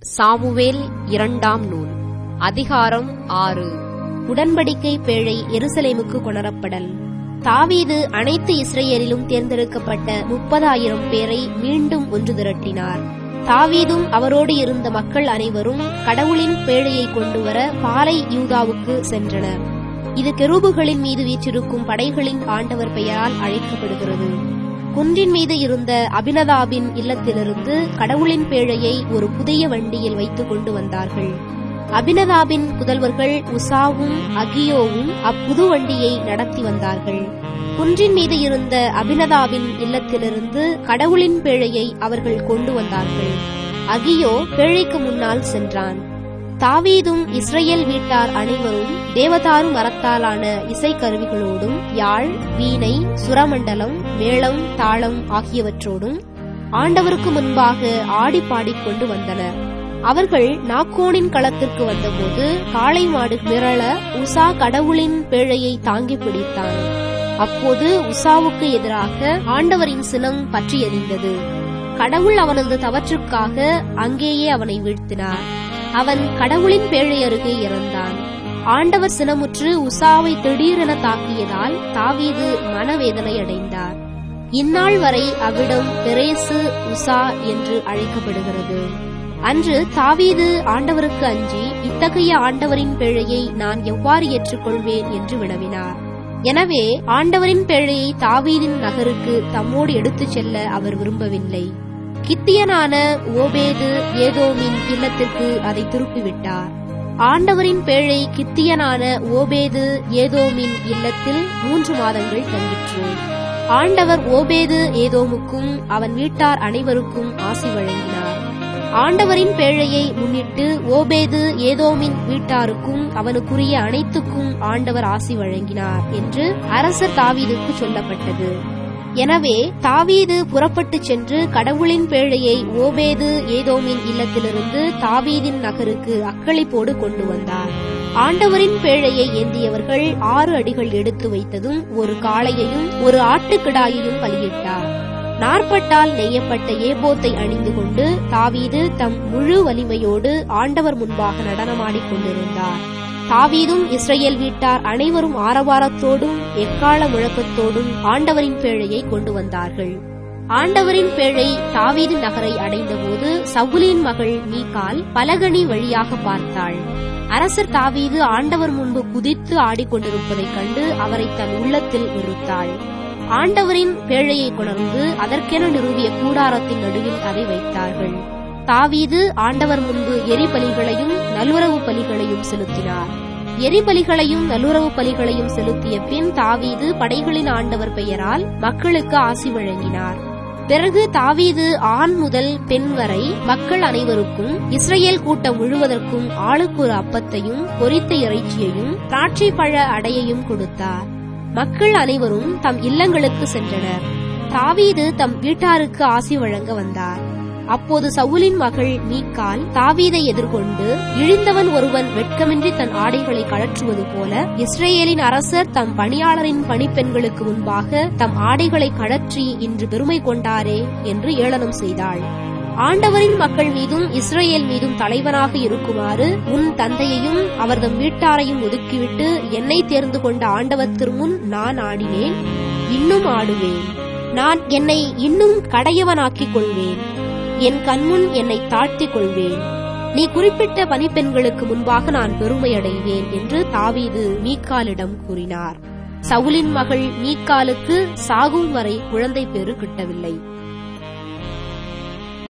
Samuel இரண்டாம் நூல் அதிகாரம் ஆறு உடன்படிக்கை பேழை எருசலேமுக்கு கொணரப்படல் தாவீது அனைத்து இஸ்ரேலிலும் தேர்ந்தெடுக்கப்பட்ட முப்பதாயிரம் பேரை மீண்டும் ஒன்று திரட்டினார் தாவீதும் அவரோடு இருந்த மக்கள் அனைவரும் கடவுளின் பேழையை கொண்டுவர பாலை யூதாவுக்கு சென்றனர் இது கெரூபுகளின் மீது வீற்றிருக்கும் படைகளின் ஆண்டவர் பெயரால் அழைக்கப்படுகிறது குன்றின் மீது இருந்த அபினதாபின் இல்லத்திலிருந்து கடவுளின் பேழையை ஒரு புதிய வண்டியில் வைத்துக் கொண்டு வந்தார்கள் அபினதாபின் புதல்வர்கள் உசாவும் அகியோவும் அப்புது வண்டியை நடத்தி வந்தார்கள் குன்றின் மீது இருந்த அபினதாபின் இல்லத்திலிருந்து கடவுளின் பேழையை அவர்கள் கொண்டு வந்தார்கள் அகியோ பேழைக்கு முன்னால் சென்றான் தாவீதும் இஸ்ரேல் வீட்டார் அனைவரும் தேவதாரு மரத்தாலான இசைக்கருவிகளோடும் யாழ் வீணை சுரமண்டலம் மேளம் தாளம் ஆகியவற்றோடும் ஆண்டவருக்கு முன்பாக ஆடி பாடிக்கொண்டு வந்தனர் அவர்கள் நாக்கோனின் களத்திற்கு வந்தபோது காளை மாடு மிரள உசா கடவுளின் பேழையை தாங்கி பிடித்தான் அப்போது உசாவுக்கு எதிராக ஆண்டவரின் சினம் பற்றி எறிந்தது கடவுள் அவனது தவற்றுக்காக அங்கேயே அவனை வீழ்த்தினார் அவன் கடவுளின் பேழை அருகே இறந்தான் ஆண்டவர் சினமுற்று உசாவை திடீரென தாக்கியதால் தாவீது மனவேதனை அடைந்தார் இந்நாள் வரை அவ்விடம் பெரேசு உசா என்று அழைக்கப்படுகிறது அன்று தாவீது ஆண்டவருக்கு அஞ்சி இத்தகைய ஆண்டவரின் பேழையை நான் எவ்வாறு ஏற்றுக்கொள்வேன் என்று வினவினார் எனவே ஆண்டவரின் பேழையை தாவீதின் நகருக்கு தம்மோடு எடுத்துச் செல்ல அவர் விரும்பவில்லை கித்தியனான ஓபேது ஏதோமின் இல்லத்திற்கு அதை திருப்பிவிட்டார் ஆண்டவரின் பேழை கித்தியனான ஓபேது ஏதோமின் இல்லத்தில் மூன்று மாதங்கள் தங்கிற்று ஆண்டவர் ஓபேது ஏதோமுக்கும் அவன் வீட்டார் அனைவருக்கும் ஆசி வழங்கினார் ஆண்டவரின் பேழையை முன்னிட்டு ஓபேது ஏதோமின் வீட்டாருக்கும் அவனுக்குரிய அனைத்துக்கும் ஆண்டவர் ஆசி வழங்கினார் என்று அரசர் தாவீதுக்கு சொல்லப்பட்டது எனவே தாவீது புறப்பட்டுச் சென்று கடவுளின் பேழையை ஓபேது ஏதோமின் இல்லத்திலிருந்து தாவீதின் நகருக்கு அக்களிப்போடு கொண்டு வந்தார் ஆண்டவரின் பேழையை ஏந்தியவர்கள் ஆறு அடிகள் எடுத்து வைத்ததும் ஒரு காளையையும் ஒரு ஆட்டுக்கிடாயையும் பலியிட்டார் நாற்பட்டால் நெய்யப்பட்ட ஏபோத்தை அணிந்து கொண்டு தாவீது தம் முழு வலிமையோடு ஆண்டவர் முன்பாக நடனமாடிக் கொண்டிருந்தார் தாவீதும் இஸ்ரேல் வீட்டார் அனைவரும் ஆரவாரத்தோடும் எக்கால முழக்கத்தோடும் ஆண்டவரின் பேழையை கொண்டு வந்தார்கள் ஆண்டவரின் பேழை தாவீது நகரை அடைந்தபோது சவுலின் மகள் மீகால் பலகணி வழியாக பார்த்தாள் அரசர் தாவீது ஆண்டவர் முன்பு குதித்து ஆடிக்கொண்டிருப்பதைக் கண்டு அவரை தன் உள்ளத்தில் வெறுத்தாள் ஆண்டவரின் பேழையை கொணர்ந்து அதற்கென நிறுவிய கூடாரத்தின் நடுவில் அதை வைத்தார்கள் தாவீது ஆண்டவர் முன்பு எரிபலிகளையும் நல்லுறவு பலிகளையும் செலுத்தினார் எரிபலிகளையும் நல்லுறவு பலிகளையும் செலுத்திய பின் தாவீது படைகளின் ஆண்டவர் பெயரால் மக்களுக்கு ஆசி வழங்கினார் பிறகு தாவீது ஆண் முதல் பெண் வரை மக்கள் அனைவருக்கும் இஸ்ரேல் கூட்டம் முழுவதற்கும் ஆளுக்கு ஒரு அப்பத்தையும் பொரித்த இறைச்சியையும் திராட்சை பழ அடையையும் கொடுத்தார் மக்கள் அனைவரும் தம் இல்லங்களுக்கு சென்றனர் தாவீது தம் வீட்டாருக்கு ஆசி வழங்க வந்தார் அப்போது சவுலின் மகள் மீக்கால் தாவீதை எதிர்கொண்டு இழிந்தவன் ஒருவன் வெட்கமின்றி தன் ஆடைகளை கழற்றுவது போல இஸ்ரேலின் அரசர் தம் பணியாளரின் பணிப்பெண்களுக்கு முன்பாக தம் ஆடைகளை கழற்றி இன்று பெருமை கொண்டாரே என்று ஏளனம் செய்தாள் ஆண்டவரின் மக்கள் மீதும் இஸ்ரேல் மீதும் தலைவனாக இருக்குமாறு உன் தந்தையையும் அவர்தம் வீட்டாரையும் ஒதுக்கிவிட்டு என்னை தேர்ந்து கொண்ட ஆண்டவர் திருமுன் நான் ஆடினேன் இன்னும் ஆடுவேன் நான் என்னை இன்னும் கடையவனாக்கிக் கொள்வேன் என் கண்முன் என்னை தாழ்த்திக் கொள்வேன் நீ குறிப்பிட்ட பணிப்பெண்களுக்கு முன்பாக நான் பெருமையடைவேன் என்று தாவீது மீக்காலிடம் கூறினார் சவுலின் மகள் மீக்காலுக்கு சாகும் வரை குழந்தை பேறு கிட்டவில்லை